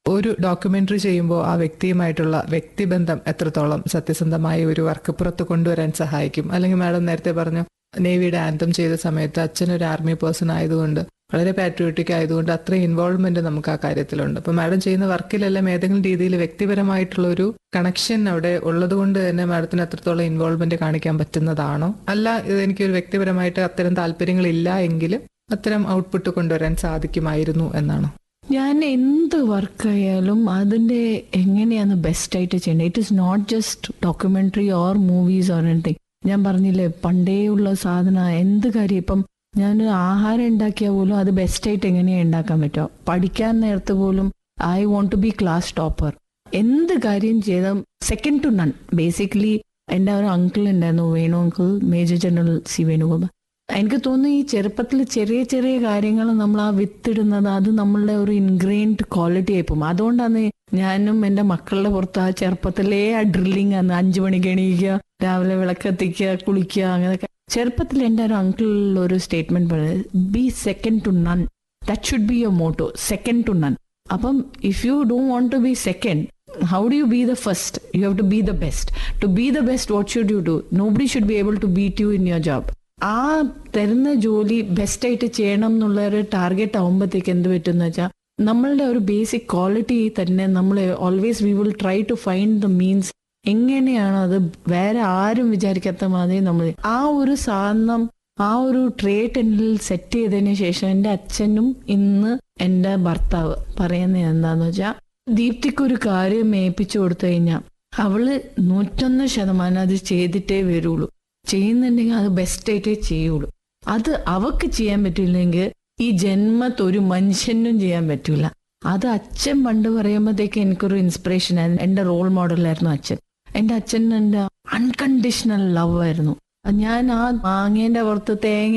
ഒരു ഡോക്യുമെന്ററി ചെയ്യുമ്പോൾ ആ വ്യക്തിയുമായിട്ടുള്ള വ്യക്തിബന്ധം എത്രത്തോളം സത്യസന്ധമായ ഒരു വർക്ക് പുറത്ത് കൊണ്ടുവരാൻ സഹായിക്കും അല്ലെങ്കിൽ മാഡം നേരത്തെ പറഞ്ഞു നേവിയുടെ ആന്തം ചെയ്ത സമയത്ത് അച്ഛൻ ഒരു ആർമി പേഴ്സൺ ആയതുകൊണ്ട് വളരെ പാട്രിയോട്ടിക് ആയതുകൊണ്ട് അത്ര ഇൻവോൾവ്മെന്റ് നമുക്ക് ആ കാര്യത്തിലുണ്ട് അപ്പൊ മാഡം ചെയ്യുന്ന വർക്കിലെല്ലാം ഏതെങ്കിലും രീതിയിൽ വ്യക്തിപരമായിട്ടുള്ള ഒരു കണക്ഷൻ അവിടെ ഉള്ളത് കൊണ്ട് തന്നെ മാഡത്തിന് അത്രത്തോളം ഇൻവോൾവ്മെന്റ് കാണിക്കാൻ പറ്റുന്നതാണോ അല്ല ഇത് എനിക്കൊരു വ്യക്തിപരമായിട്ട് അത്തരം താല്പര്യങ്ങളില്ല എങ്കിൽ അത്തരം ഔട്ട്പുട്ട് കൊണ്ടുവരാൻ സാധിക്കുമായിരുന്നു എന്നാണോ ഞാൻ എന്ത് വർക്കായാലും അതിന്റെ എങ്ങനെയാണ് ബെസ്റ്റ് ആയിട്ട് ചെയ്യേണ്ടത് it is not just documentary or movies or anything ഞാൻ പറഞ്ഞില്ലേ പണ്ടേ ഉള്ള സാധനം എന്ത് കാര്യം ഇപ്പം ഞാൻ ആഹാരം ഉണ്ടാക്കിയാൽ പോലും അത് ബെസ്റ്റ് ആയിട്ട് എങ്ങനെയാണ് ഉണ്ടാക്കാൻ പറ്റുമോ പഠിക്കാൻ നേരത്ത് പോലും I want to be class topper എന്ത് കാര്യം ചെയ്താൽ സെക്കൻഡ് ടു നൺ ബേസിക്കലി എൻ്റെ ഒരു അങ്കിൾ ഉണ്ടായിരുന്നു Venu uncle major general C Venugopal എനിക്ക് തോന്നുന്നു ഈ ചെറുപ്പത്തിൽ ചെറിയ ചെറിയ കാര്യങ്ങൾ നമ്മൾ ആ വിത്തിടുന്നത് അത് നമ്മളുടെ ഒരു ഇൻഗ്രെയിൻഡ് ക്വാളിറ്റി ആയി പോകും അതുകൊണ്ടാണ് ഞാനും എൻ്റെ മക്കളുടെ പുറത്ത് ആ ചെറുപ്പത്തിലേ ആ ഡ്രില്ലിങ് ആണ് അഞ്ചു മണിക്ക് എണീക്കുക രാവിലെ വിളക്കത്തിക്കുക കുളിക്കുക അങ്ങനെയൊക്കെ ചെറുപ്പത്തിൽ എൻ്റെ ഒരു അങ്കിൾ ഒരു സ്റ്റേറ്റ്മെന്റ് പറയുന്നത് be second to none that should be your motto second to none അപ്പം if you don't want to be second how do you be the first you have to be the best to be the best what should you do nobody should be able to beat you in your job ആ തരുന്ന ജോലി best ആയിട്ട് ചെയ്യണം എന്നുള്ള ഒരു target ആവുമ്പോഴത്തേക്ക് എന്ത് പറ്റുന്ന വെച്ചാൽ നമ്മളുടെ ഒരു ബേസിക് ക്വാളിറ്റി തന്നെ നമ്മൾ always we will try to find the means എങ്ങനെയാണ് അത് വേറെ ആരും വിചാരിക്കാത്ത മാതിരി നമ്മൾ ആ ഒരു സാധനം ആ ഒരു ട്രേറ്റ് എന്നിൽ സെറ്റ് ചെയ്തതിന് ശേഷം എൻ്റെ അച്ഛനും ഇന്ന് എൻ്റെ ഭർത്താവ് പറയുന്നത് എന്താന്ന് വെച്ചാൽ ദീപ്തിക്ക് ഒരു കാര്യം ഏൽപ്പിച്ചു കൊടുത്തു കഴിഞ്ഞാൽ അവള് നൂറ്റൊന്ന് ശതമാനം അത് ചെയ്തിട്ടേ വരുള്ളൂ ചെയ്യുന്നുണ്ടെങ്കിൽ അത് ബെസ്റ്റ് ആയിട്ടേ ചെയ്യുള്ളൂ അത് അവക്ക് ചെയ്യാൻ പറ്റില്ലെങ്കിൽ ഈ ജന്മത്ത് ഒരു മനുഷ്യനും ചെയ്യാൻ പറ്റൂല അത് അച്ഛൻ പണ്ട് പറയുമ്പോഴത്തേക്ക് എനിക്കൊരു ഇൻസ്പിറേഷൻ ആയിരുന്നു എൻ്റെ റോൾ മോഡലായിരുന്നു അച്ഛൻ എൻ്റെ അച്ഛൻ എൻ്റെ അൺകണ്ടീഷണൽ ലവ് ആയിരുന്നു ഞാൻ ആ മാങ്ങേന്റെ പുറത്ത് തേങ്ങ